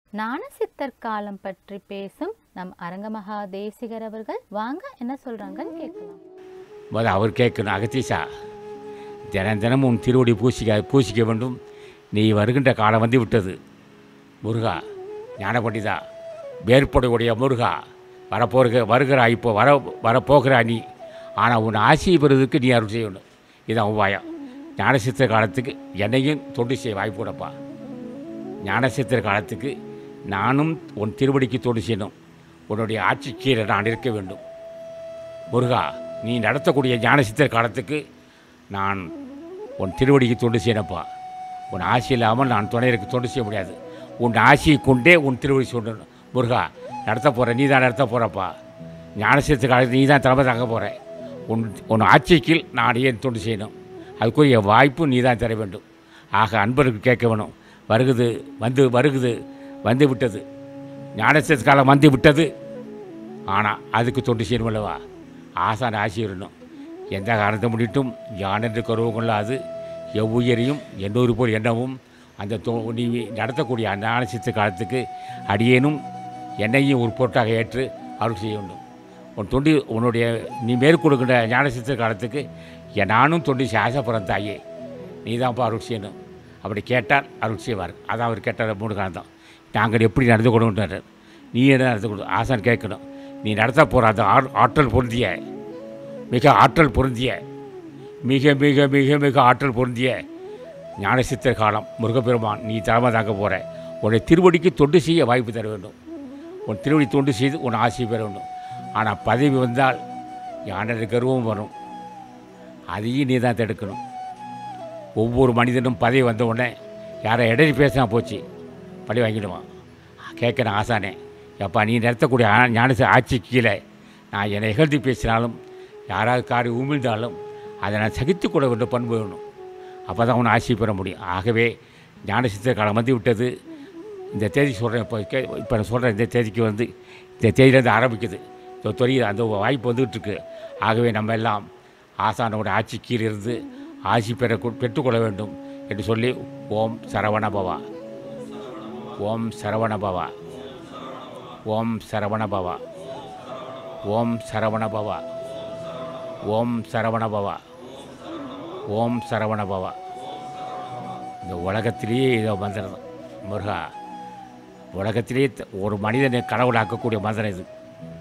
ஞானசித்தர் காலம் பற்றி பேசும் நம் அரங்கமகா தேசிகர் அவர்கள் வாங்க என்ன சொல்றாங்கன்னு கேட்கலாம் முதல் அவர் கேட்கணும் அகத்தீசா தினம் தினம் உன் திருவடி பூசிக்க பூசிக்க வேண்டும் நீ வருகின்ற காலம் வந்து விட்டது முருகா ஞான பண்டிதா வேற்புடையுடைய முருகா வரப்போகிற வருகிறா இப்போ வர வரப்போகிறா நீ ஆனால் உன் ஆசையை பெறுவதற்கு நீ அருள் செய்யணும் இதான் உபாயம் ஞானசித்திர காலத்துக்கு என்னையும் தொண்டு செய்ய வாய்ப்பு கொடுப்பா ஞானசித்திர காலத்துக்கு நானும் உன் திருவடிக்கு தொண்டு செய்யணும் உன்னுடைய ஆட்சி கீழே நான் இருக்க வேண்டும் முருகா நீ நடத்தக்கூடிய ஞானசித்திர காலத்துக்கு நான் உன் திருவடிக்கு தொண்டு செய்யணப்பா உன் ஆசை இல்லாமல் நான் துணையருக்கு தொண்டு செய்ய முடியாது உன் ஆசையை கொண்டே உன் திருவடி சொல்லணும் முருகா நடத்த போகிற நீ தான் நடத்த போகிறப்பா ஞானசித்திர காலத்துக்கு நீ தான் தலைமை தாங்க போகிற உன் உன் ஆட்சிக்கு நான் ஏன் தொண்டு செய்யணும் அதுக்குரிய வாய்ப்பு நீ தான் தர வேண்டும் ஆக அன்பருக்கு கேட்க வேணும் வருகுது வந்து வருகுது வந்து விட்டது ஞானசித்திர காலம் வந்து விட்டது ஆனால் அதுக்கு தொண்டு செய்யணும் அல்லவா ஆசான ஆசி வரணும் எந்த காரணத்தை முன்னிட்டும் யானென்று கருவம் கொள்ளாது எவ்வுயிரையும் எண்ணூறு போல் எண்ணவும் அந்த தொ நீ நடத்தக்கூடிய அந்த ஆனசித்த காலத்துக்கு அடியேனும் என்னையும் ஒரு பொருட்டாக ஏற்று அருள் செய்ய வேண்டும் உன் தொண்டு உன்னுடைய நீ மேற்கொடுக்கின்ற ஞானசித்த காலத்துக்கு என் நானும் தொண்டு செய்ய ஆசைப்படுறேன் தாயே நீ தான்ப்பா அருள் செய்யணும் அப்படி கேட்டால் அருள் செய்வார் அதான் அவர் கேட்டார் மூணு காலம் நாங்கள் எப்படி நடந்து கொடுக்கின்றார் நீ என்ன நடந்து கொடு ஆசான் கேட்கணும் நீ நடத்த போகிற அந்த ஆ- ஆற்றல் பொருந்திய மிக ஆற்றல் பொருந்திய மிக மிக மிக மிக ஆற்றல் பொருந்திய ஞானசித்தர் காலம் முருகப்பெருமான் நீ தலைமை தாக்க போகிற உன்னை திருவடிக்கு தொண்டு செய்ய வாய்ப்பு தர வேண்டும் உன் திருவடி தொண்டு செய்து உன் ஆசை பெற வேண்டும் ஆனால் பதவி வந்தால் யானது கர்வம் வரும் அதையும் நீ தான் தடுக்கணும் ஒவ்வொரு மனிதனும் பதவி வந்த உடனே யாரை இடையே பேசினா போச்சு பழி வாங்கிடுவான் கேட்குறேன் ஆசானே எப்பா நீ நடத்தக்கூடிய ஆ- ஞானச ஆட்சி கீழே நான் என்னை இகழ்ந்து பேசினாலும் யாராவது காரி உமிழ்ந்தாலும் அதை நான் சகித்துக் கொள்ள வேண்டும் பண்பு வேணும் அப்போ தான் உன்னை ஆட்சி பெற முடியும் ஆகவே ஞானசித்திர காலம் வந்து விட்டது இந்த தேதி சொல்கிறேன் இப்போ கே இப்போ நான் சொல்கிறேன் இந்த தேதிக்கு வந்து இந்த தேதியிலேருந்து ஆரம்பிக்குது இந்த தொழில் அந்த வாய்ப்பு வந்துகிட்டு இருக்கு ஆகவே நம்ம எல்லாம் ஆசானோட ஆட்சி கீழ் இருந்து ஆட்சி பெற பெற்றுக்கொள்ள வேண்டும் என்று சொல்லி ஓம் சரவண பவா ஓம் சரவண பவா ஓம் சரவண பவா ஓம் சரவண பவா ஓம் சரவண பவா ஓம் சரவண பவா இந்த உலகத்திலேயே இதை மந்திரம் தான். முருகா உலகத்திலேயே த- ஒரு மனிதனை கடவுளாக்கக்கூடிய மந்திரம் இது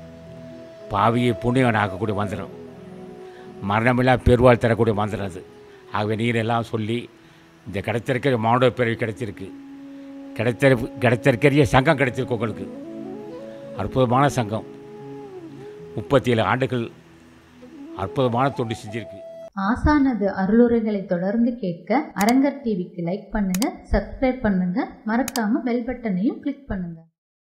பாவியை புண்ணியவன் ஆக்கக்கூடிய மந்திரம் மரணமில்லா பெருவாள் தரக்கூடிய மந்திரம் அது ஆகவே நீர் எல்லாம் சொல்லி இந்த கிடைத்திருக்கிற மானுட பிறவி கிடைச்சிருக்கு கிடைத்த கிடைத்திருக்கிற சங்கம் கிடைச்சிருக்கு உங்களுக்கு அற்புதமான சங்கம் முப்பத்தி ஏழு ஆண்டுகள் அற்புதமான தொண்டு செஞ்சிருக்கு ஆசானது அருளுரைகளை தொடர்ந்து கேட்க அரங்கர் டிவிக்கு லைக் பண்ணுங்க சப்ஸ்கிரைப் பண்ணுங்க மறக்காம பெல் பட்டனையும் கிளிக் பண்ணுங்க